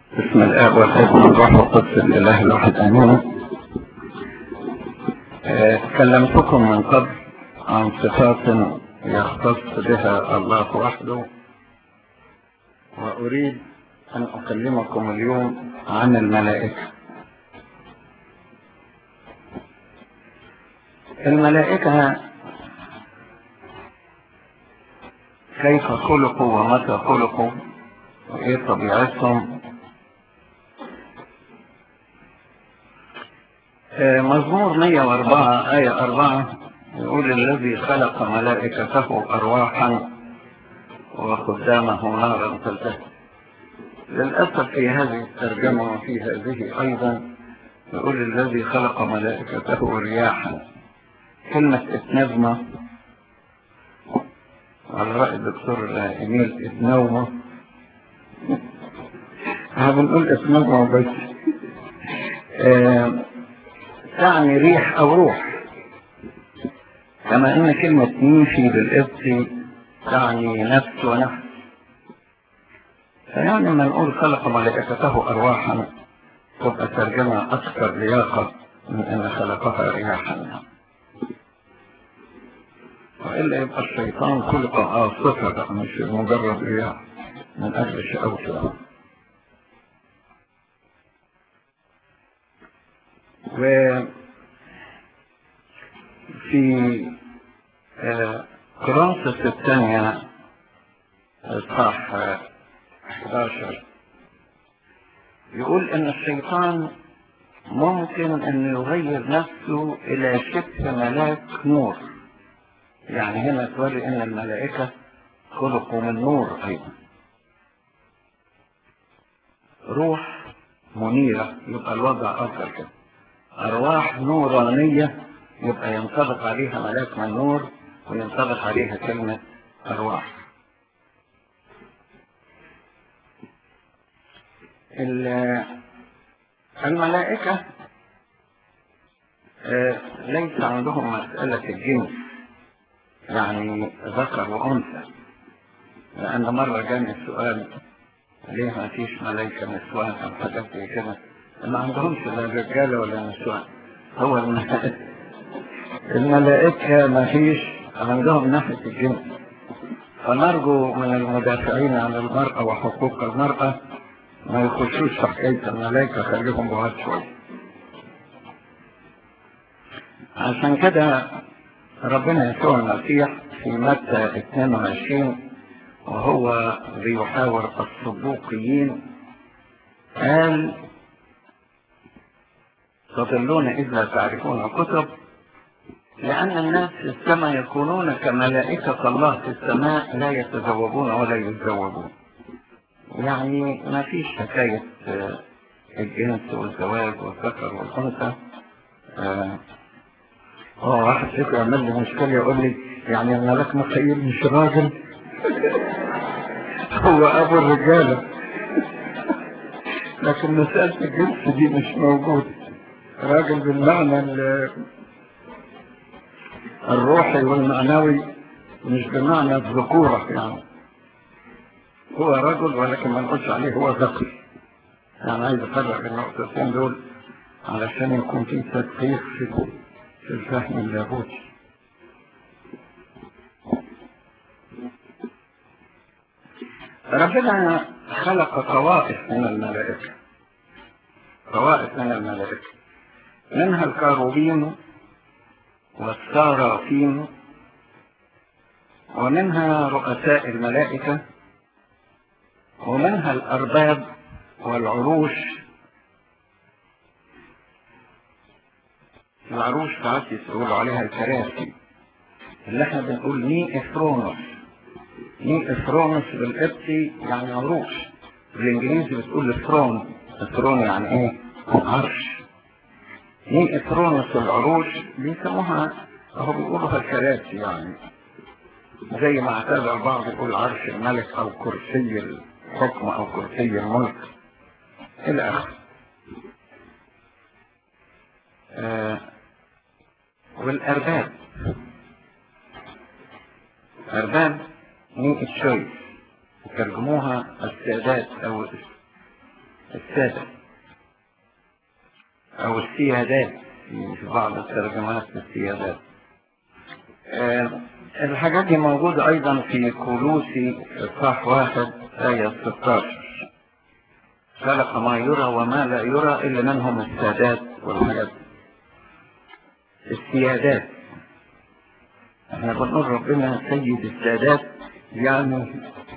بسم الآب والابن والروح القدس الإله الواحد آمين آه، كلمتكم من قبل عن صفات يختص بها الله وحده وأريد أن أكلمكم اليوم عن الملائكة الملائكة كيف خلقوا ومتى خلقوا وإيه طبيعتهم آه، مزمور 104 آية 4 يقول الذي خلق ملائكته أرواحا وخدامه نارا تلتهب للأسف في هذه الترجمة وفي هذه أيضا يقول الذي خلق ملائكته رياحا كلمة اتنظمة على رأي الدكتور إيميل اتنومة احنا بنقول اتنومة بس آه تعني ريح أو روح كما إن كلمة نيشي بالإبط تعني نفس ونفس فيعني لما نقول خلق ملائكته أرواحا تبقى ترجمة أكثر لياقة من أن خلقها رياحا وإلا يبقى الشيطان خلق عاصفة بقى مش مجرد رياح من أجل شقوته وفي كرونسس الثانية إصحاح 11 يقول إن الشيطان ممكن أن يغير نفسه إلى شبه ملاك نور يعني هنا توري إن الملائكة خلقوا من نور أيضا روح منيرة يبقى الوضع أفضل كده أرواح نورانية يبقى ينطبق عليها ملاك من نور وينطبق عليها كلمة أرواح الملائكة ليس عندهم مسألة الجنس يعني ذكر وأنثى لأن مرة جاني السؤال ليه ما فيش ملائكة نسوان أو حاجات زي كده ما عندهمش لا رجالة ولا نسوان هو الملائكة ما فيش عندهم ناحية الجنس فنرجو من المدافعين عن المرأة وحقوق المرأة ما يخشوش في حكاية الملائكة خليهم بعاد شوية عشان كده ربنا يسوع المسيح في متى 22 وهو بيحاور الصدوقيين قال تضلون إذ لا تعرفون الكتب لأن الناس في السماء يكونون كملائكة الله في السماء لا يتزوجون ولا يتزوجون يعني ما فيش حكاية الجنس والزواج والذكر والأنثى اه واحد فيكم يعمل لي مشكلة يقول لي يعني الملاك مخيل مش راجل هو أبو الرجالة لكن مسألة الجنس دي مش موجودة راجل بالمعنى الروحي والمعنوي مش بمعنى الذكورة يعني هو رجل ولكن ما نقولش عليه هو ذكر يعني عايز افرق بين النقطتين دول علشان يكون في تدقيق في في الفهم اللاهوتي ربنا خلق طوائف من الملائكة طوائف من الملائكة منها الكاروبين والسارافين ومنها رؤساء الملائكة ومنها الأرباب والعروش العروش ساعات يقولوا عليها الكراسي اللي احنا بنقول ني افرونوس ني افرونوس بالقبطي يعني عروش بالانجليزي بتقول افرون افرون يعني ايه عرش ني افرونوس العروش بيسموها اهو بيقولوها الكراسي يعني زي ما اعتاد البعض يقول عرش الملك او كرسي الحكم او كرسي الملك الى اخره آه والارباب ارباب ني تشويس ترجموها السادات او السادة أو السيادات في بعض الترجمات السيادات آه، الحاجات دي موجودة أيضا في كولوسي إصحاح واحد آية 16 خلق ما يرى وما لا يرى إلا منهم السادات والحاجات السيادات احنا بنقول ربنا سيد السادات يعني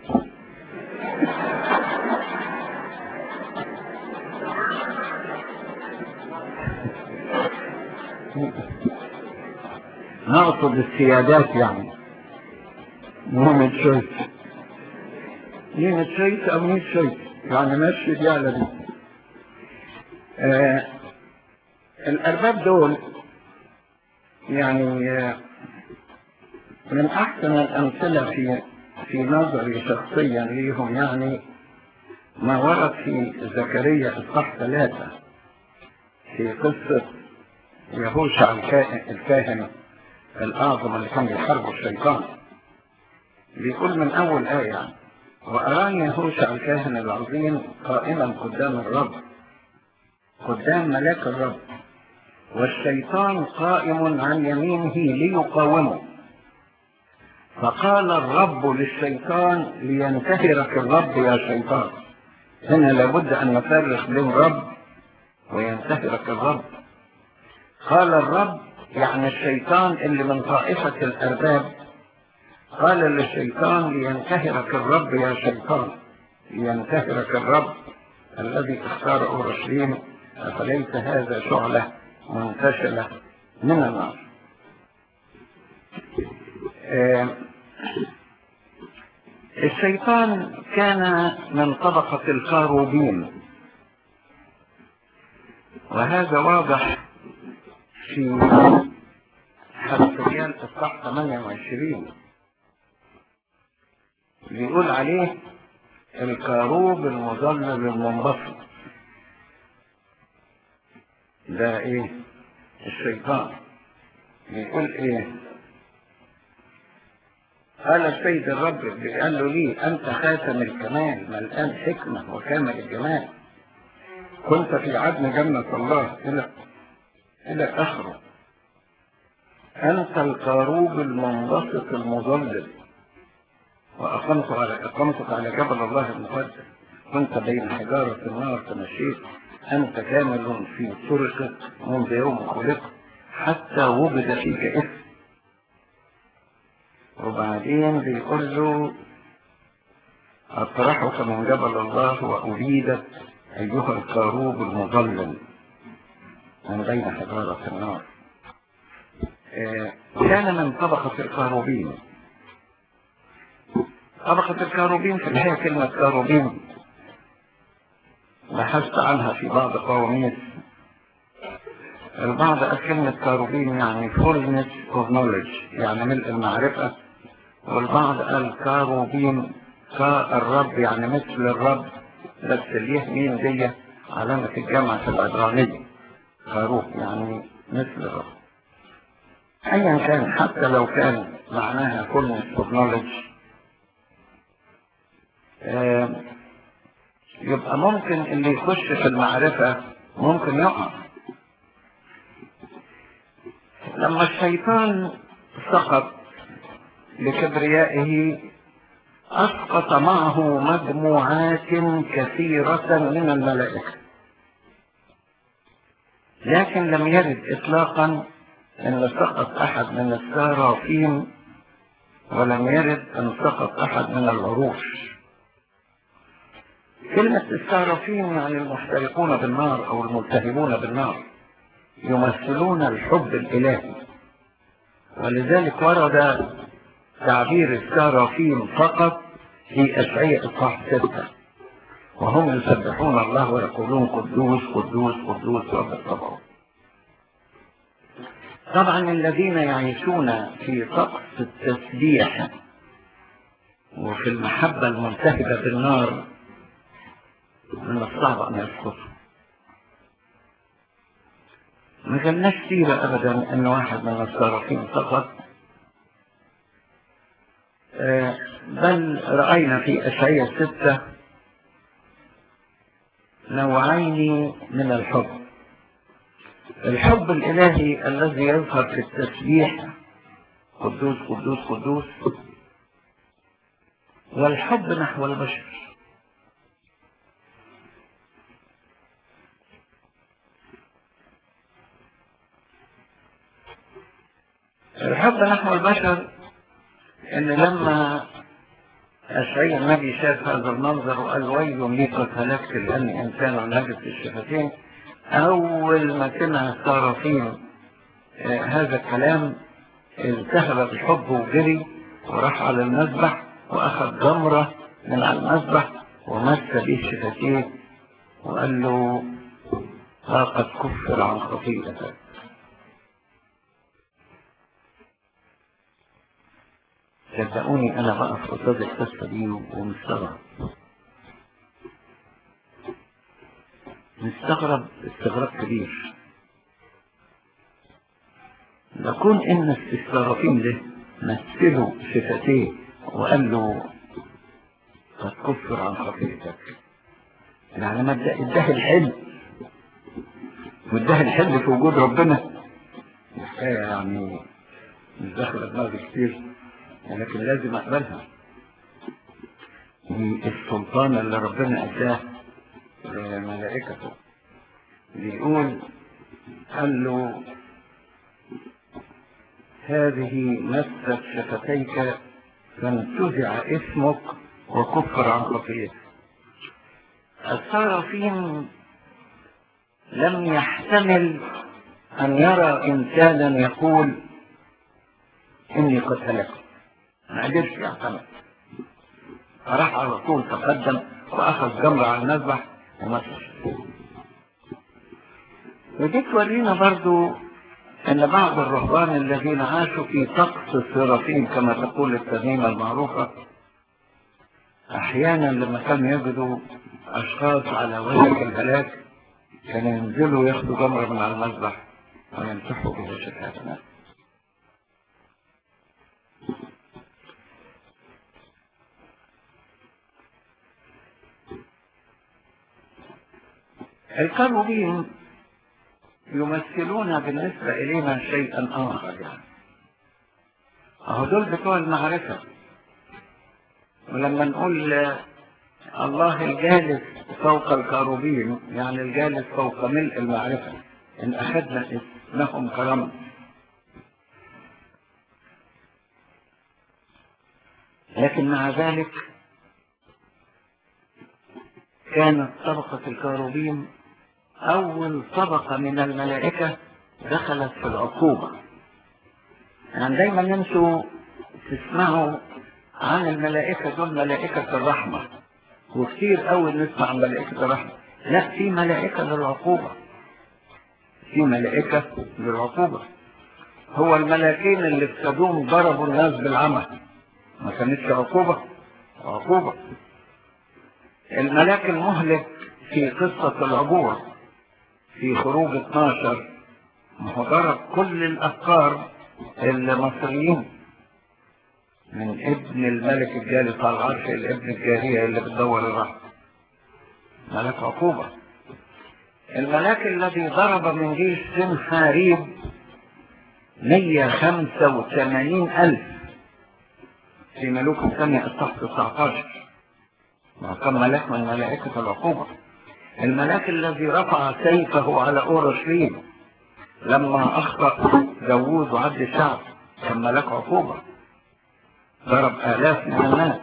نقصد السيادات يعني مو متشيت مين متشيت او مين شيت يعني ماشي دي على دي آه الارباب دول يعني آه من احسن الامثله في في نظري شخصيا ليهم يعني ما ورد في زكريا اصحاح ثلاثه في قصه يهوشع الكاهن الأعظم اللي كان بيحاربه الشيطان بيقول من أول آية وأراني يهوشع الكاهن العظيم قائما قدام الرب قدام ملاك الرب والشيطان قائم عن يمينه ليقاومه فقال الرب للشيطان لينتهرك الرب يا شيطان هنا لابد أن نفرق بين رب وينتهرك الرب قال الرب يعني الشيطان اللي من طائفة الأرباب قال للشيطان لينتهرك الرب يا شيطان لينتهرك الرب الذي اختار أورشليم أفليس هذا شعلة منتشلة من النار آه الشيطان كان من طبقة الكاروبين وهذا واضح في حسيان الصح 28 بيقول عليه الكاروب المظلل المنبسط ده ايه الشيطان بيقول ايه قال السيد الرب قال له لي انت خاتم الكمال ملآن حكمة وكامل الجمال كنت في عدن جنة الله الى إلى آخره أنت القاروب المنبسط المظلل وأقمت على أقمتك على جبل الله المقدس كنت بين حجارة النار تمشيت أنت كامل في طرقك منذ يوم خلقت حتى وجد فيك إثم وبعدين بيقول له أطرحك من جبل الله وأريدك أيها القاروب المظلل من بين حجارة النار كان من طبقة الكاروبين طبقة الكاروبين في الحقيقة كلمة كاروبين بحثت عنها في بعض قواميس البعض قال كلمة كاروبين يعني fullness of knowledge يعني ملء المعرفة والبعض قال كاروبين كا الرب يعني مثل الرب بس اليه مين دي علامة الجمع في العبرانية خروف يعني مثل الرب ايا كان حتى لو كان معناها كل نولج آه يبقى ممكن اللي يخش في المعرفة ممكن يقع لما الشيطان سقط لكبريائه أسقط معه مجموعات كثيرة من الملائكة لكن لم يرد إطلاقا أن سقط أحد من السرافين ولم يرد أن سقط أحد من العروش كلمة السرافين يعني المحترقون بالنار أو الملتهبون بالنار يمثلون الحب الإلهي ولذلك ورد تعبير السرافين فقط في أشعية إصحاح ستة وهم يسبحون الله ويقولون قدوس قدوس قدوس رب الصباح طبعا الذين يعيشون في طقس التسبيح وفي المحبة الملتهبة بالنار من الصعب أن يسقطوا ما كانش سيرة أبدا أن واحد من الصارفين سقط بل رأينا في أشعية ستة نوعين من الحب الحب الإلهي الذي يظهر في التسبيح قدوس قدوس قدوس والحب نحو البشر الحب نحو البشر ان لما أشعي النبي شاف هذا المنظر وقال ويل لي قد هلكت لأني إنسان نجس الشفتين أول ما سمع الصارفين آه هذا الكلام التهب بالحب وجري وراح على المذبح وأخذ جمرة من على المذبح ومس به شفتيه وقال له ها قد كفر عن خطيئتك صدقوني انا بقف قصاد القصه دي ومستغرب مستغرب استغراب كبير نكون ان السرافين ده مثلوا صفتيه وقال له قد كفر عن خطيئتك يعني ما اداه الحل واداه الحل في وجود ربنا الحكايه يعني مش داخله دماغي كتير ولكن لازم اقبلها دي السلطان اللي ربنا اداه لملائكته بيقول قال له هذه مست شفتيك فانتزع اسمك وكفر عن خطيئتك الصرافين لم يحتمل ان يرى انسانا يقول اني قد هلكت ما قدرش يعتمد فراح على طول تقدم واخذ جمرة على المذبح ومشي ودي تورينا برضو ان بعض الرهبان الذين عاشوا في طقس السرافين كما تقول الترنيمة المعروفة احيانا لما كانوا يجدوا اشخاص على وجه الهلاك كانوا ينزلوا ياخدوا جمرة من على المذبح ويمسحوا بها شفاعتنا الكروبين يمثلون بالنسبة إلينا شيئا آخر يعني أهو دول بتوع المعرفة ولما نقول الله الجالس فوق الكروبين يعني الجالس فوق ملء المعرفة إن أخذنا اسمهم كرم لكن مع ذلك كانت طبقة الكروبين أول طبقة من الملائكة دخلت في العقوبة يعني دايما انتوا تسمعوا عن الملائكة دول ملائكة الرحمة وكتير قوي نسمع عن ملائكة الرحمة لا في ملائكة للعقوبة في ملائكة للعقوبة هو الملاكين اللي في سدوم ضربوا الناس بالعمى ما كانتش عقوبة عقوبة الملاك المهلك في قصة العبور في خروج 12 هو ضرب كل الأفكار المصريين من ابن الملك الجالس على العرش الابن الجارية اللي بتدور الرحمة ملك عقوبة الملاك الذي ضرب من جيش سنحاريب 185 ألف في ملوك الثانية الصف 19 ما كان ملاك من ملائكة العقوبة الملاك الذي رفع سيفه على أورشليم لما أخطأ داوود وعبد الشعب كان ملاك عقوبة ضرب آلاف من الناس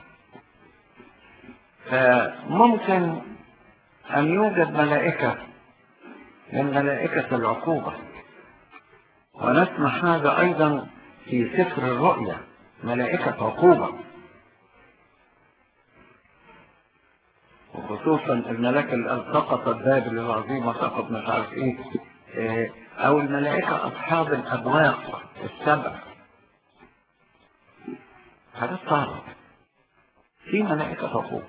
فممكن أن يوجد ملائكة من ملائكة العقوبة ونسمع هذا أيضا في سفر الرؤيا ملائكة عقوبة وخصوصا الملاك اللي سقطت بابل العظيمة سقط مش عارف ايه, إيه او الملائكة اصحاب الابواق السبع حاجات صعبة في ملائكة عقوبة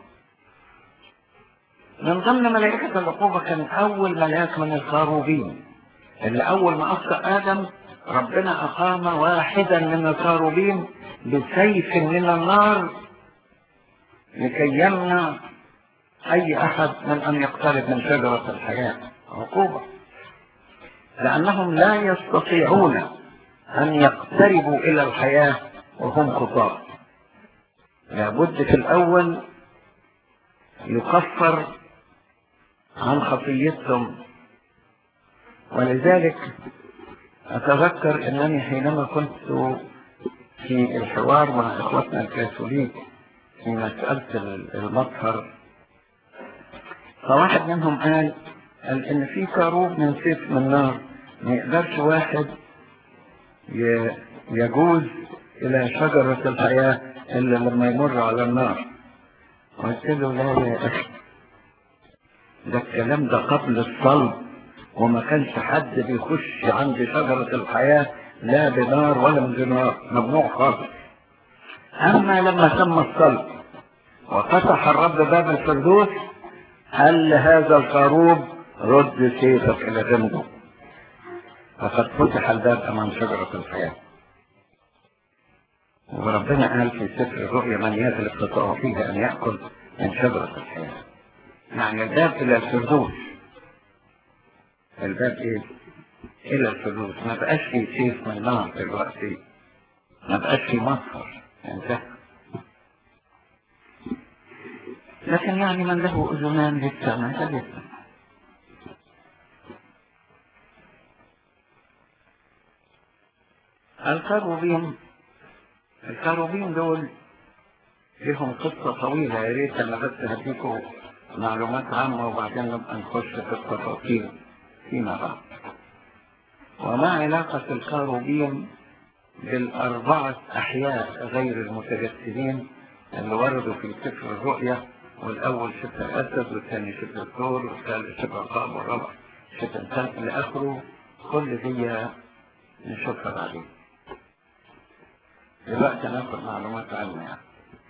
من ضمن ملائكة العقوبة كان أول ملاك من الخاروبين اللي أول ما أخطأ آدم ربنا أقام واحدا من الخاروبين بسيف من النار لكي يمنع أي أحد من أن يقترب من شجرة الحياة عقوبة لأنهم لا يستطيعون أن يقتربوا إلى الحياة وهم خطاة لابد في الأول يكفر عن خطيتهم ولذلك أتذكر أنني حينما كنت في الحوار مع إخوتنا الكاثوليك في مسألة المطهر فواحد منهم قال قال إن في كروب من سيف من نار ما يقدرش واحد يجوز إلى شجرة الحياة إلا لما يمر على النار قلت له لا يا أخي ده الكلام ده قبل الصلب وما كانش حد بيخش عند شجرة الحياة لا بنار ولا من بنار ممنوع خالص أما لما تم الصلب وفتح الرب باب الفردوس قال هذا الخروب رد سيفك إلى جنبه فقد فتح الباب أمام شجرة الحياة وربنا قال في سفر الرؤيا من يغلب خطأه فيه أن يأكل من شجرة الحياة يعني الباب إلى الفردوس الباب إيه؟ إلى الفردوس ما بقاش في سيف من نار دلوقتي ما بقاش في مصر انتهى لكن يعني من له أذنان للسمع فليسمع الكروبين الكروبين دول لهم قصة طويلة يا ريت أنا بس هديكم معلومات عامة وبعدين نبقى نخش في التفاصيل فيما بعد وما علاقة الكروبين بالأربعة أحياء غير المتجسدين اللي وردوا في سفر الرؤيا والأول شبه الأسد والثاني شبه الثور والثالث شبه القاب والرابع شبه الإنسان إلى آخره كل دي نشوفها بعدين دلوقتي ناخد معلومات عنه يعني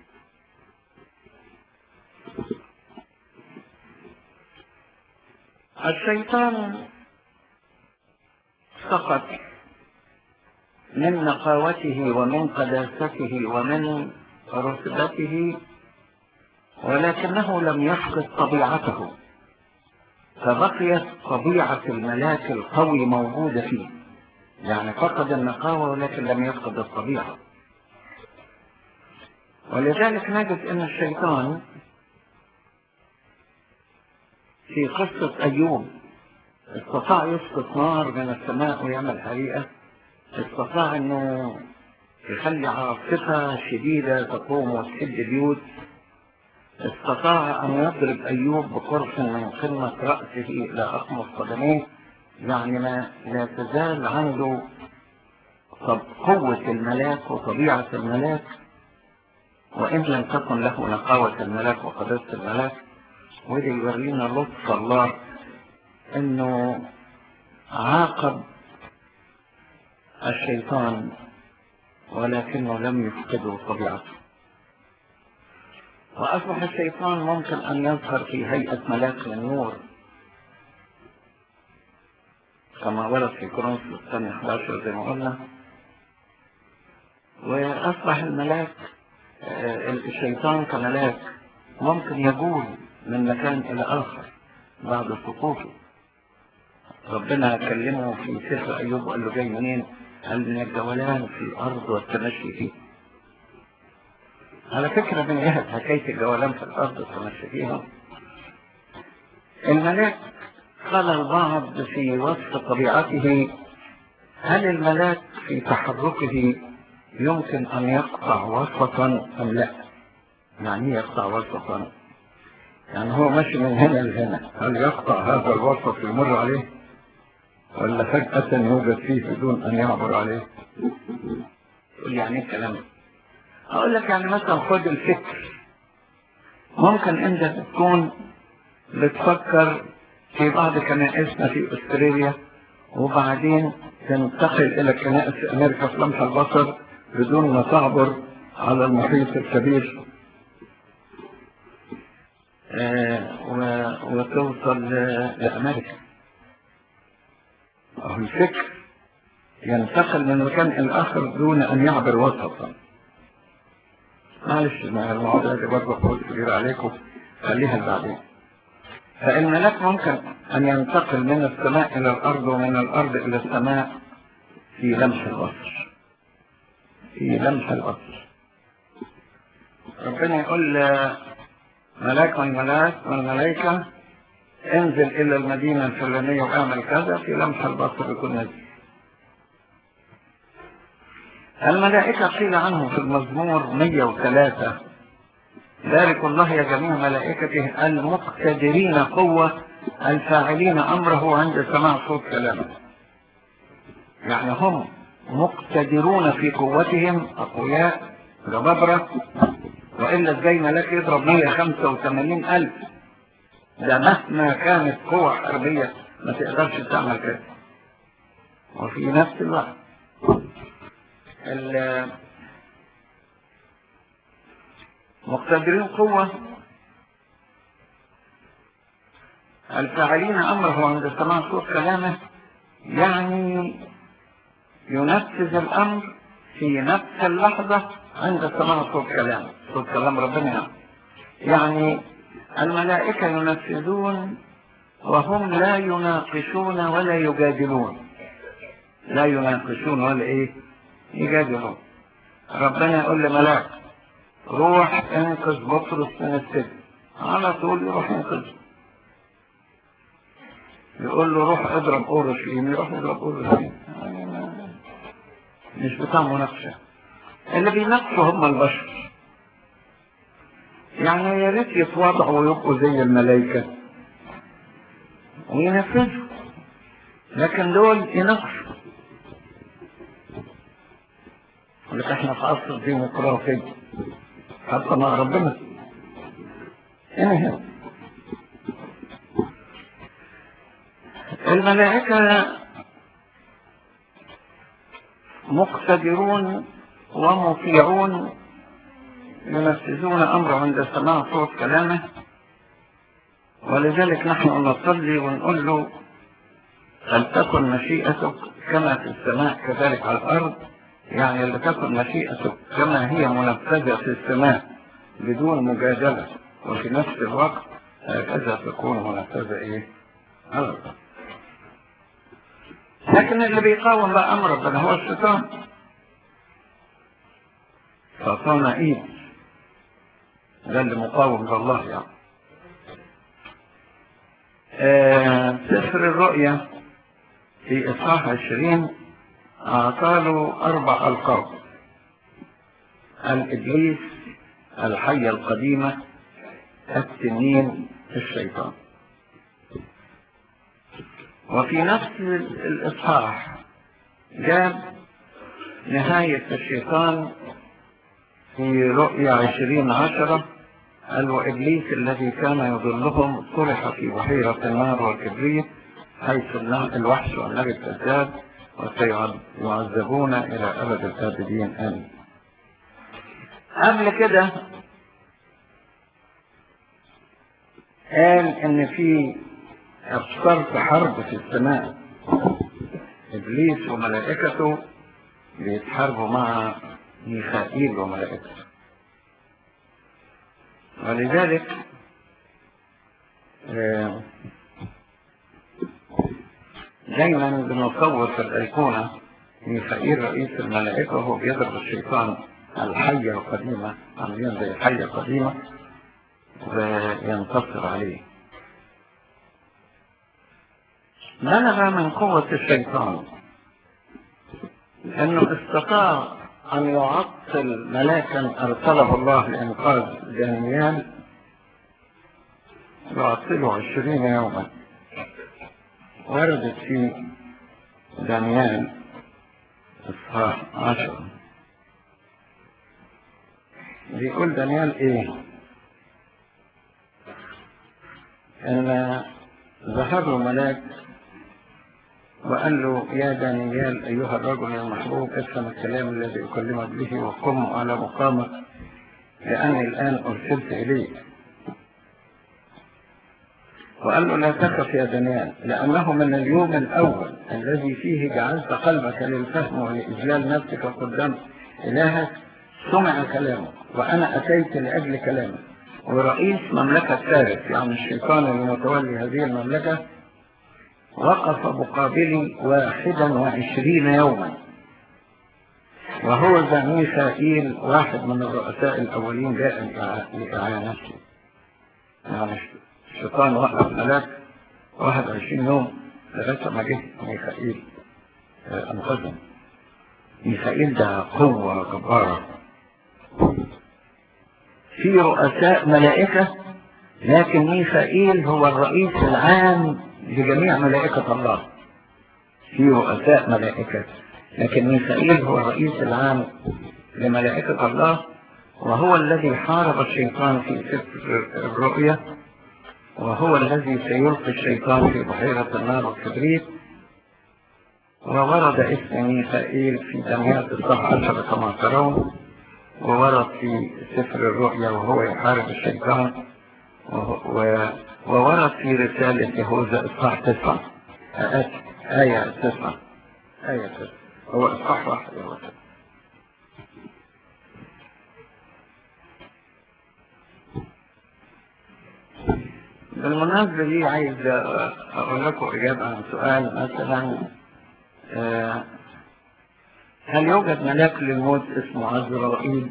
الشيطان سقط من نقاوته ومن قداسته ومن رتبته ولكنه لم يفقد طبيعته فبقيت طبيعة الملاك القوي موجودة فيه يعني فقد النقاوة ولكن لم يفقد الطبيعة ولذلك نجد ان الشيطان في قصة ايوب استطاع يسقط نار من السماء ويعمل حريقة استطاع انه يخلي عاصفة شديدة تقوم وتهد بيوت استطاع ان يضرب ايوب بقرص من قمة رأسه الى اقمص قدميه يعني ما لا تزال عنده طب قوة الملاك وطبيعة الملاك وإن لم تكن له نقاوة الملاك وقداسة الملاك وده يورينا لطف الله إنه عاقب الشيطان ولكنه لم يفقده طبيعته وأصبح الشيطان ممكن أن يظهر في هيئة ملاك النور كما ورد في كورنثوس الثاني 11 زي ما قلنا وأصبح الملاك الشيطان كملاك ممكن يجول من مكان إلى آخر بعد سقوطه ربنا كلمه في سفر أيوب وقال له جاي منين؟ قال من الجولان في الأرض والتمشي فيه على فكرة من جهة حكاية الجولان في الأرض والتمشي فيها الملاك قال البعض في وصف طبيعته هل الملاك في تحركه يمكن أن يقطع وسطا أم لا يعني يقطع وسطا يعني هو ماشي من هنا لهنا هل يقطع هذا الوسط يمر عليه ولا فجأة يوجد فيه بدون أن يعبر عليه تقول يعني ايه الكلام أقول لك يعني مثلا خد الفكر ممكن أنت تكون بتفكر في بعض كنائسنا في أستراليا وبعدين تنتقل إلى كنائس أمريكا في لمح البصر بدون ما تعبر على المحيط الكبير آه وتوصل لأمريكا أهو الفكر ينتقل من مكان إلى آخر دون أن يعبر وسطا معلش الموضوع ده برضه قول كبير عليكم خليها بعدين فالملاك ممكن أن ينتقل من السماء إلى الأرض ومن الأرض إلى السماء في لمح البصر في لمح البصر ربنا يقول ملاك من الملاك من الملائكة انزل إلى المدينة الفلانية واعمل كذا في لمح البصر يكون نزل الملائكة قيل عنهم في المزمور 103 بارك الله يا جميع ملائكته المقتدرين قوة الفاعلين أمره عند سماع صوت كلامه يعني هم مقتدرون في قوتهم أقوياء جبابرة وإلا ازاي ملاك يضرب 185 ألف ده مهما كانت قوة حربية ما تقدرش تعمل كده وفي نفس الوقت مقتدرين قوة الفاعلين أمره عند سماع صوت كلامه يعني ينفذ الأمر في نفس اللحظة عند سماع صوت كلامه صوت كلام ربنا يعني الملائكة ينفذون وهم لا يناقشون ولا يجادلون لا يناقشون ولا ايه يجادلون ربنا يقول لملاك روح انقذ بطرس من السجن على طول يروح ينقذه يقول له روح اضرب اورشليم يروح يضرب اورشليم مش بتاع مناقشه اللي بيناقشوا هم البشر يعني يا ريت يتواضعوا ويبقوا زي الملائكة وينفذوا لكن دول يناقشوا لك احنا في عصر ديمقراطي حتى مع ربنا انهي الملائكة مقتدرون ومطيعون ينفذون أمره عند سماع صوت كلامه ولذلك نحن نصلي ونقول له فلتكن مشيئتك كما في السماء كذلك على الأرض يعني لتكن مشيئتك كما هي منفذة في السماء بدون مجادلة وفي نفس الوقت هكذا تكون منفذة إيه؟ على الأرض لكن اللي بيقاوم بقى أمر ربنا هو الشيطان شيطان إيه ده اللي مقاوم لله يعني آه سفر الرؤيا في إصحاح عشرين أعطاله أربع ألقاب الإبليس الحية القديمة التنين الشيطان وفي نفس الإصحاح جاب نهاية الشيطان في رؤيا عشرين عشرة قال وإبليس الذي كان يضلهم طرح في بحيرة النار والكبريت حيث الوحش والنبي الكذاب وسيعذبون إلى أبد الآبدين آمين قبل كده قال إن في أبصار في حرب في السماء إبليس وملائكته بيتحاربوا مع ميخائيل وملائكته ولذلك دايما بنصور في الأيقونة ميخائيل رئيس الملائكة وهو بيضرب الشيطان الحية القديمة عاملين زي حية قديمة وينتصر عليه بلغ من قوة الشيطان أنه استطاع أن يعطل ملاكا أرسله الله لإنقاذ دانيال يعطله عشرين يوما وردت في دانيال إصحاح عشرة بيقول دانيال إيه؟ أن ظهر له ملاك وقال له يا دانيال أيها الرجل المحبوب افهم الكلام الذي أكلمك به وقم على مقامك لأني الآن أرسلت إليك وقال له لا تخف يا دانيال لأنه من اليوم الأول الذي فيه جعلت قلبك للفهم ولإجلال نفسك قدام إلهك سمع كلامك وأنا أتيت لأجل كلامك ورئيس مملكة فارس يعني الشيطان المتولي هذه المملكة وقف مقابلي واحدا وعشرين يوما وهو ذا ميخائيل واحد من الرؤساء الأولين جاء لإعانته يعني الشيطان وقف ملاك واحد وعشرين يوم لغاية ما جه ميخائيل أنقذهم ميخائيل ده قوة جبارة في رؤساء ملائكة لكن ميخائيل هو الرئيس العام لجميع ملائكة الله في رؤساء ملائكة لكن ميخائيل هو الرئيس العام لملائكة الله وهو الذي حارب الشيطان في سفر الرؤيا وهو الذي سيلقي الشيطان في بحيرة النار والكبريت وورد اسم ميخائيل في دميات الصح عشر كما ترون وورد في سفر الرؤيا وهو يحارب الشيطان وورد في رسالة يهوذا إصحاح تسعة آية تسعة آية تسعة هو إصحاح واحد يهوذا بالمناسبة دي عايز أقول لكم إجابة عن سؤال مثلا هل يوجد ملاك للموت اسمه عزرائيل؟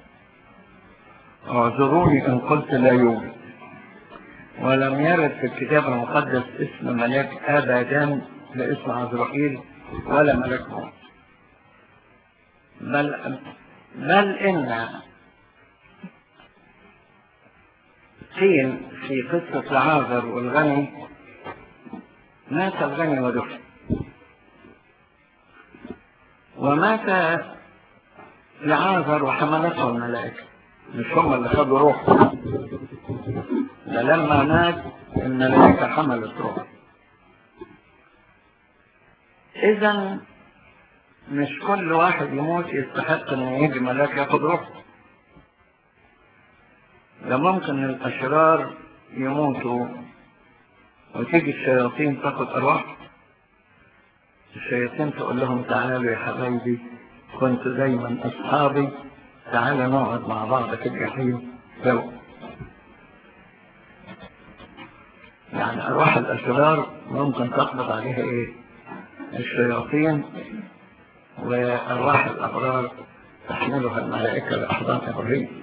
اعذروني إن قلت لا يوجد ولم يرد في الكتاب المقدس اسم ملاك أبدا لاسم عزرائيل ولا ملاك موت بل بل إن قيل في قصة العازر والغني مات الغني ودفن ومات لعازر وحملته الملائكة مش هم اللي خدوا روحه ده لما مات الملائكة حملت روحه إذا مش كل واحد يموت يستحق إن يجي ملاك ياخد روحه ده ممكن الأشرار يموتوا وتيجي الشياطين تاخد أرواح الشياطين تقول لهم تعالوا يا حبايبي كنت دايما أصحابي تعالوا نقعد مع بعض في الجحيم سوا يعني أرواح الأشرار ممكن تقبض عليها إيه الشياطين وأرواح الأبرار تحملها الملائكة لأحضان إبراهيم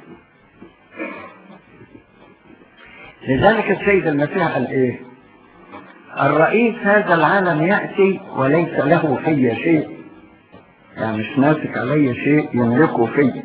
لذلك السيد المسيح قال ايه الرئيس هذا العالم يأتي وليس له في شيء يعني مش ماسك علي شيء يملكه في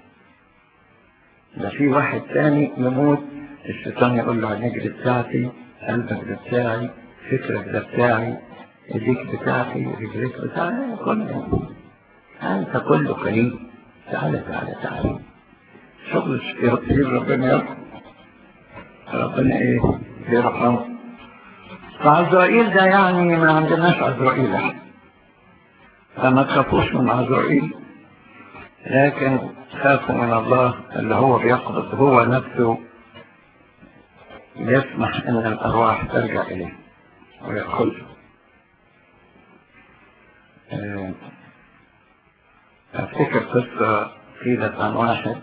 ده في واحد تاني يموت الشيطان يقول له عينيك دي بتاعتي قلبك ده بتاعي فكرك ده بتاعي ايديك بتاعتي رجليك بتاعي كله انت كله كريم تعالى تعالى تعالى شغل الشياطين ربنا يرحم ربنا ايه يرحمه فعزرائيل ده يعني ما عندناش عزرائيل احنا فما تخافوش من عزرائيل لكن خافوا من الله اللي هو بيقبض هو نفسه يسمح ان الارواح ترجع اليه ويأخذه افتكر قصة قيلت عن واحد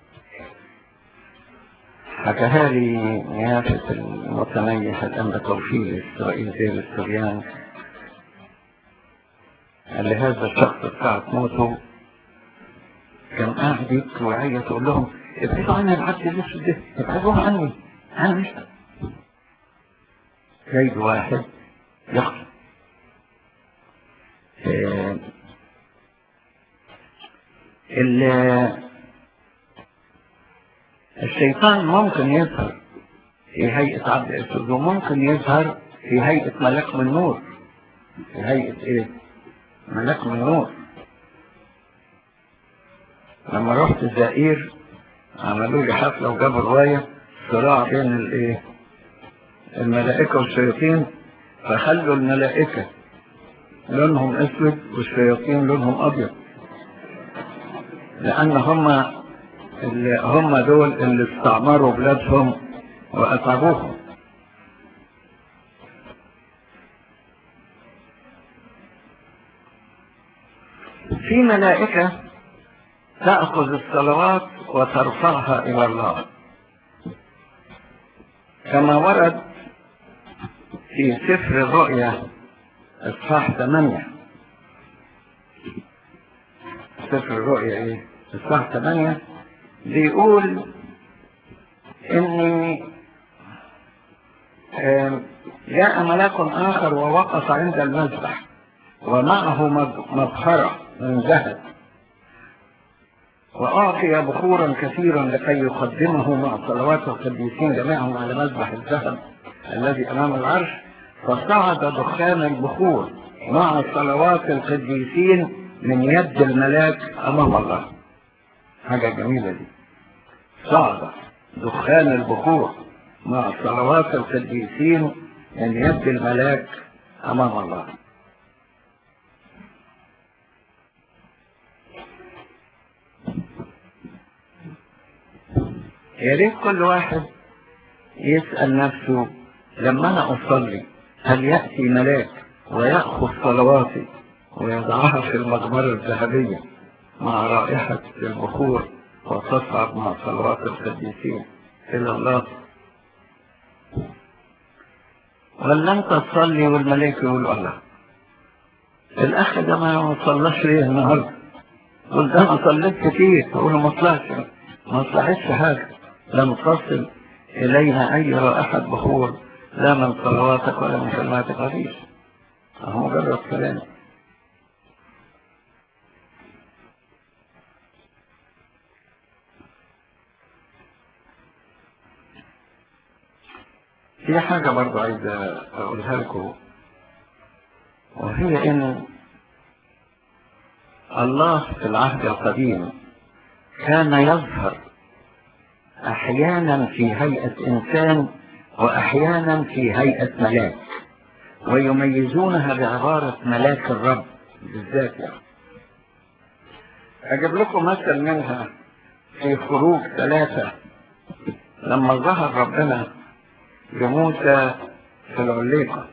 حكاها لي نيافة المتنيح الأنبا توفيق إسرائيل زي السريان قال لي هذا الشخص ساعة موته كان قاعد يبكي ويعيط يقول لهم ابعدوا عني العبد الاسود ده ابعدوه عني انا مش جايب واحد يخطب الشيطان ممكن يظهر في هيئة عبد الأسود وممكن يظهر في هيئة ملاك من نور في هيئة ايه ملاك من نور لما رحت الزائر عملوا لي حفلة وجابوا رواية صراع بين الايه الملائكة والشياطين فخلوا الملائكة لونهم اسود والشياطين لونهم ابيض لان هم اللي هم دول اللي استعمروا بلادهم واتعبوهم في ملائكة تأخذ الصلوات وترفعها إلى الله كما ورد في سفر الرؤيا اصحاح 8 سفر الرؤيا ايه اصحاح 8 بيقول ان جاء ملاك اخر ووقف عند المذبح ومعه مبخرة من ذهب وأعطي بخورا كثيرا لكي يقدمه مع صلوات القديسين جميعهم على مذبح الذهب الذي أمام العرش فصعد دخان البخور مع صلوات القديسين من يد الملاك أمام الله حاجة جميلة دي صعد دخان البخور مع صلوات القديسين من يد الملاك أمام الله يا ريت كل واحد يسأل نفسه لما أنا أصلي هل يأتي ملاك ويأخذ صلواتي ويضعها في المجمرة الذهبية مع رائحة البخور وتصعد مع صلوات القديسين إلى الله ولا أنت تصلي والملائكة يقولوا الله الأخ ده ما صلاش ليه النهارده قلت أنا صليت كتير تقول له ما طلعش ما طلعتش حاجة لم تصل إلينا أي رائحة بخور لا من صلواتك ولا من كلماتك مفيش أهو مجرد كلام في حاجة برضو عايز أقولها لكم وهي إن الله في العهد القديم كان يظهر أحيانا في هيئة إنسان وأحيانا في هيئة ملاك ويميزونها بعبارة ملاك الرب بالذات يعني أجيب لكم مثل منها في خروج ثلاثة لما ظهر ربنا لموسى في العليقة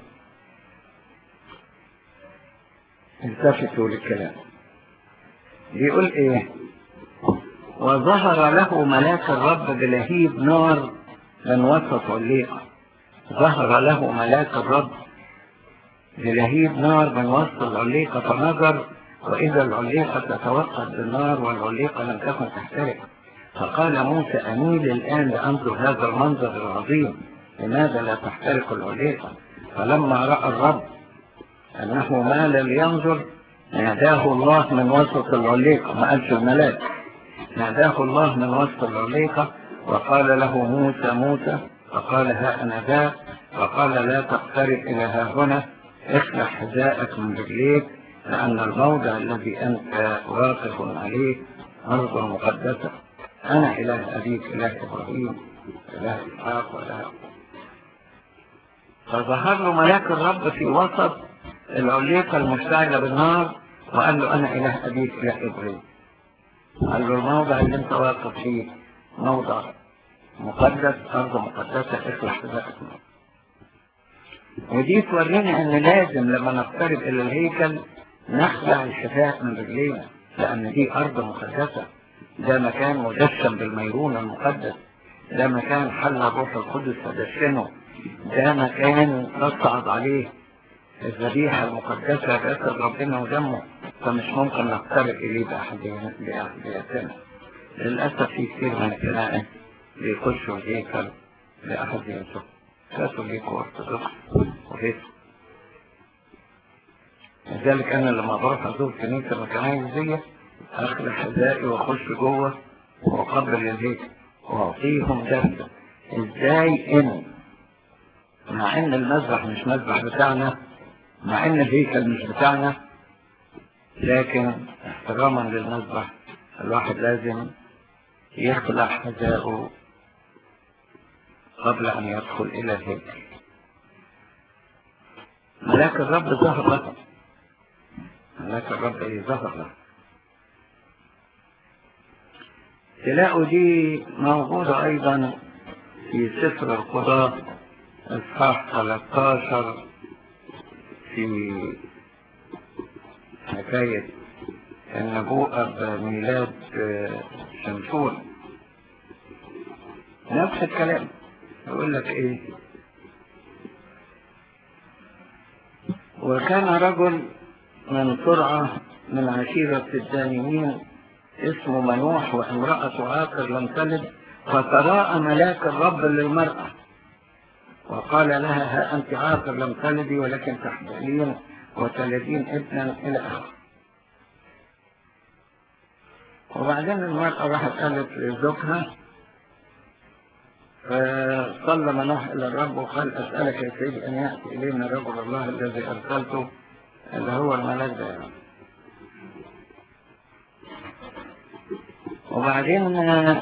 التفتوا للكلام بيقول ايه وظهر له ملاك الرب بلهيب نار من وسط عليقة ظهر له ملاك الرب بلهيب نار من وسط العليقة فنظر وإذا العليقة تتوقد بالنار والعليقة لم تكن تحترق فقال موسى أميل الآن لأنظر هذا المنظر العظيم لماذا لا تحترق العليقة فلما رأى الرب أنه مال لينظر ناداه الله من وسط العليقة ما قالش الملاك ناداه الله من وسط العليقة وقال له موسى موسى فقال ها أنا ذا فقال لا تقترب إلى ها هنا اخلع حذاءك من رجليك لأن الموضع الذي أنت واقف عليه أرض مقدسة أنا إله أبيك إله إبراهيم إله إسحاق وإله فظهر له ملاك الرب في وسط العليقة المشتعلة بالنار وقال له أنا إله أبيك إله إبراهيم قال له الموضع اللي أنت واقف فيه موضع مقدس أرض مقدسة اخلع حذاءك منه ودي تورينا ان لازم لما نقترب الى الهيكل نخلع الحذاء من رجلينا لان دي ارض مقدسة ده مكان مجسم بالميرون المقدس ده مكان حل الروح القدس فدشنه ده مكان تصعد عليه الذبيحة المقدسة بأسد ربنا ودمه فمش ممكن نقترب إليه بأحديتنا للأسف في كثير من الكنائس بيخشوا الهيكل لأحد ينسوا كاثوليك وارثوذكس وهيك لذلك انا لما بروح ازور كنيسه مكانيه اخلع حذائي واخش جوه واقبل الهيكل واعطيهم درس ازاي ان مع ان المذبح مش مذبح بتاعنا مع ان الهيكل مش بتاعنا لكن احتراما للمذبح الواحد لازم يخلع حذائه قبل أن يدخل إلى الهيكل ملاك الرب ظهر له ملاك الرب إيه ظهر له تلاقوا دي موجودة أيضا في سفر القضاء إصحاح 13 في حكاية النبوءة بميلاد شمشون نفس الكلام يقول لك ايه وكان رجل من سرعة من عشيرة الدانيين اسمه منوح وامرأة عاقر لم تلد فتراءى ملاك الرب للمرأة وقال لها ها أنت عاقر لم تلدي ولكن تحملين وتلدين ابنا إلى آخره وبعدين المرأة راحت قالت لزوجها فصلى منوح إلى الرب وقال أسألك يا سيدي أن يأتي إلينا رجل الله الذي أرسلته اللي هو الملاك ده يعني. وبعدين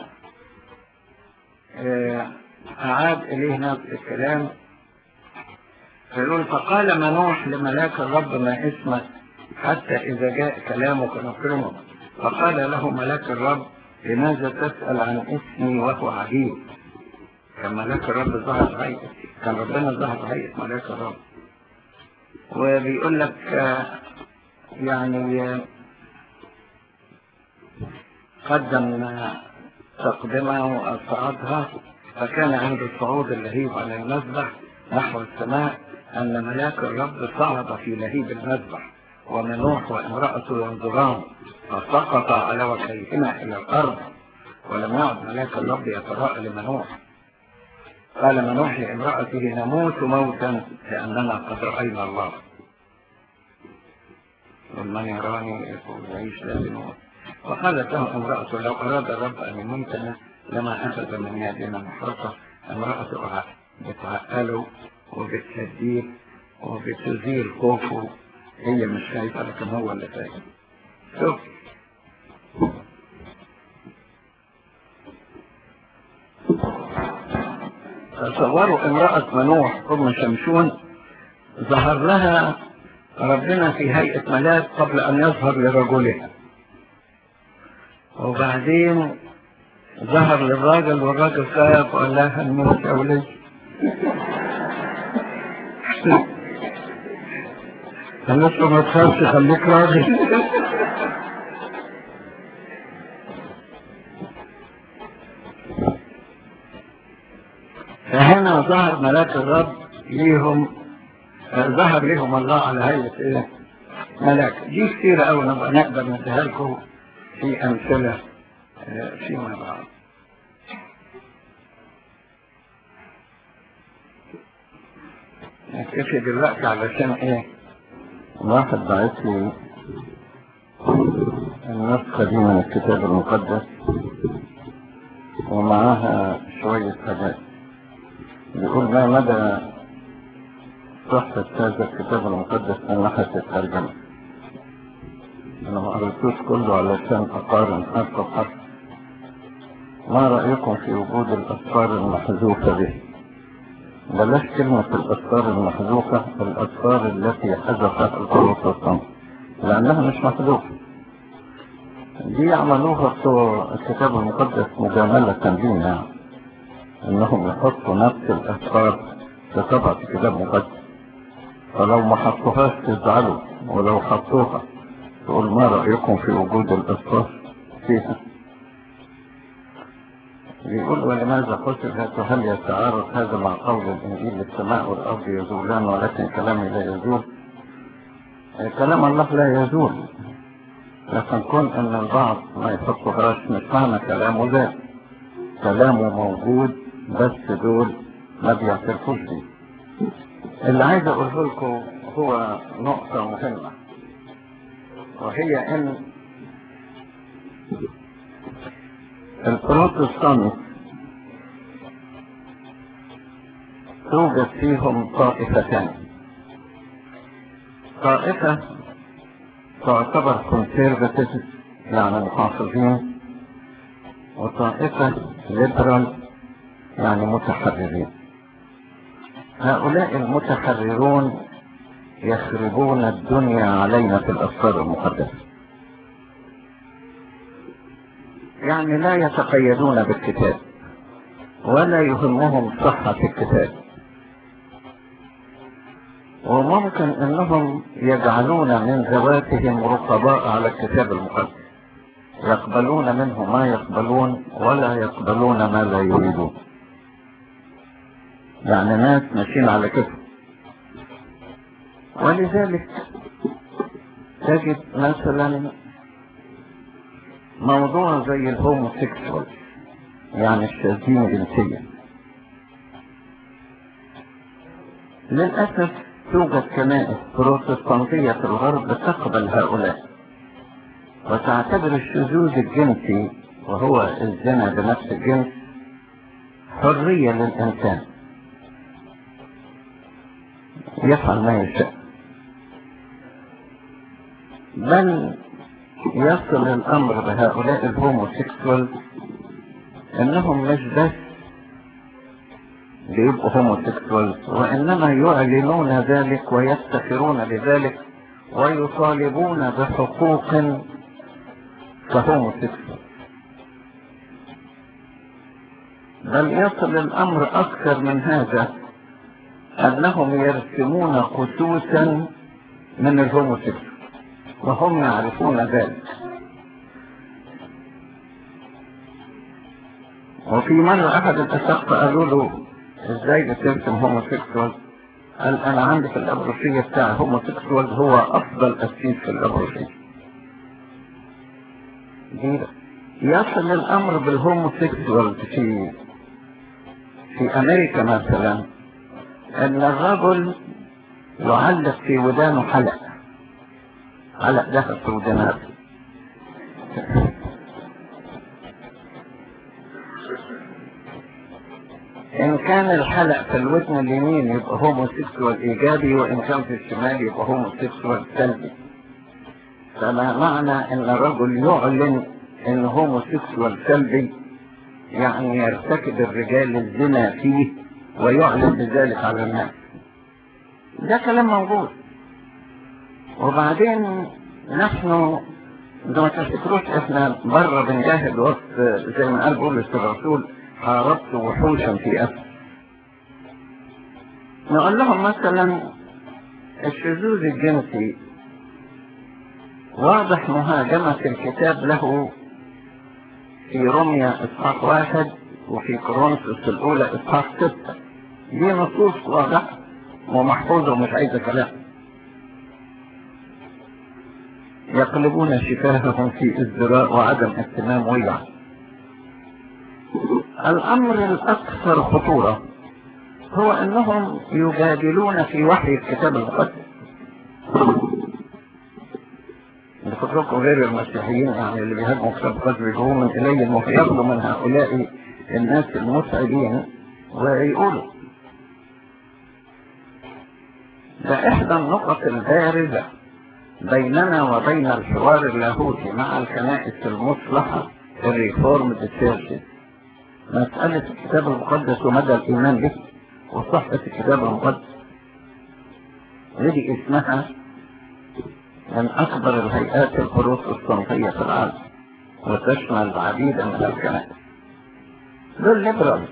أعاد إليه نفس الكلام فيقول فقال منوح لملاك الرب ما اسمك حتى إذا جاء كلامك نكرمه فقال له ملاك الرب لماذا تسأل عن اسمي وهو عجيب كان ملاك الرب ظهر هيئة كان ربنا ظهر هيئة ملاك الرب وبيقول لك يعني قدم تقدمة وأصعدها فكان عند الصعود اللهيب على المذبح نحو السماء أن ملاك الرب صعد في لهيب المذبح ومنوح وامرأته ينظران فسقط على وجهيهما إلى الأرض ولم يعد ملاك الرب يتراءى لمنوح قال منوح لامرأته نموت موتا لأننا قد رأينا الله ومن يراني يعيش لا بموت وقالت له امرأته لو أراد الرب أن يميتنا لما أخذ من يدنا محرقة امرأته بتعقله وبتهديه وبتزيل خوفه هي مش خايفة لكن هو اللي خايف شوف تصوروا امرأة منوح أم شمشون ظهر لها ربنا في هيئة ملاك قبل أن يظهر لرجلها وبعدين ظهر للراجل والراجل خاف وقال لها هنموت يا ولي قالت له ما تخافش خليك راجل فهنا ظهر ملاك الرب ليهم ظهر لهم الله على هيئة ايه ملاك دي كتير قوي نبقى نقدر نديها لكم في امثلة فيما بعد نكتفي دلوقتي علشان ايه واحد بعت لي النسخة دي من الكتاب المقدس ومعاها شوية حاجات بيقول ما مدى صحة هذا الكتاب المقدس من ناحية الترجمة أنا ما قريتوش كله علشان أقارن حرف بحرف ما رأيكم في وجود الأسفار المحذوفة به بلاش كلمة الأسفار المحذوفة الأسفار التي حذفها البروتستانت لأنها مش محذوفة دي عملوها بتوع الكتاب المقدس مجاملة لينا يعني انهم يحطوا نفس الاسفار في طبعة الكتاب المقدس فلو ما حطوهاش تزعلوا ولو حطوها تقول ما رأيكم في وجود الاسفار فيها بيقول ولماذا حسبت هل يتعارض هذا مع قول الانجيل السماء والارض يزولان ولكن كلامي لا يزول كلام الله لا يزول لكن كون ان البعض ما يحطوهاش مش معنى كلامه ذات كلامه موجود بس دول ما بيعترفوش بيه اللي عايز اقوله لكم هو نقطة مهمة وهي ان البروتستانت توجد فيهم طائفتان طائفة تعتبر كونسيرفاتيف يعني محافظين وطائفة ليبرال يعني متحررين هؤلاء المتحررون يخربون الدنيا علينا في الأسفار المقدسة يعني لا يتقيدون بالكتاب ولا يهمهم صحة الكتاب وممكن انهم يجعلون من ذواتهم رقباء على الكتاب المقدس يقبلون منه ما يقبلون ولا يقبلون ما لا يريدون يعني ناس ماشيين على كده ولذلك تجد مثلا موضوع زي الهوموسيكسوال يعني الشاذين جنسيا للأسف توجد كنائس بروتستانتية في الغرب تقبل هؤلاء وتعتبر الشذوذ الجنسي وهو الزنا بنفس الجنس حرية للإنسان يفعل ما يشاء بل يصل الأمر بهؤلاء الهوموسيكسوال إنهم مش بس بيبقوا هوموسيكسوال وإنما يعلنون ذلك ويفتخرون بذلك ويطالبون بحقوق كهوموسيكسوال بل يصل الأمر أكثر من هذا أنهم يرسمون قسوسا من الهوموسيكسوال وهم يعرفون ذلك وفي مرة أحد الأسقف قالوا له إزاي بترسم هوموسيكسوال قال أنا عندي في الأبروشية بتاع هوموسيكسوال هو أفضل أسيس في الأبروشية يصل الأمر بالهوموسيكسوال في في أمريكا مثلا أن الرجل يعلق في ودانه حلق حلق ذهب في ودانه إن كان الحلق في الودن اليمين يبقى هوموسيكسوال إيجابي وإن كان في الشمال يبقى هوموسيكسوال سلبي فما معنى إن الرجل يعلن إن هوموسيكسوال سلبي يعني يرتكب الرجال الزنا فيه ويعلن بذلك على الناس ده كلام موجود وبعدين نحن ده ما تفتكروش احنا بره بنجاهد وسط زي ما قال بولس الرسول حاربت وحوشا في أسر نقول لهم مثلا الشذوذ الجنسي واضح مهاجمة الكتاب له في رمية إصحاح واحد وفي كورنثوس الأولى إصحاح ستة دي نصوص واضحة ومحفوظة ومش عايزة كلام يقلبون شفاههم في ازدراء وعدم اهتمام ويعي الأمر الأكثر خطورة هو أنهم يجادلون في وحي الكتاب المقدس بفكركم غير المسيحيين يعني اللي بيهاجموا الكتاب المقدس بيجوا من إلي وياخدوا من هؤلاء الناس المسعدين ويقولوا ده إحدى النقط البارزة بيننا وبين الحوار اللاهوتي مع الكنائس المصلحة الريفورم تشيرشز مسألة الكتاب المقدس ومدى الإيمان به وصحة الكتاب المقدس هذه اسمها من أكبر الهيئات البروتستانتية في العالم وتشمل العديد من الكنائس دول ليبرال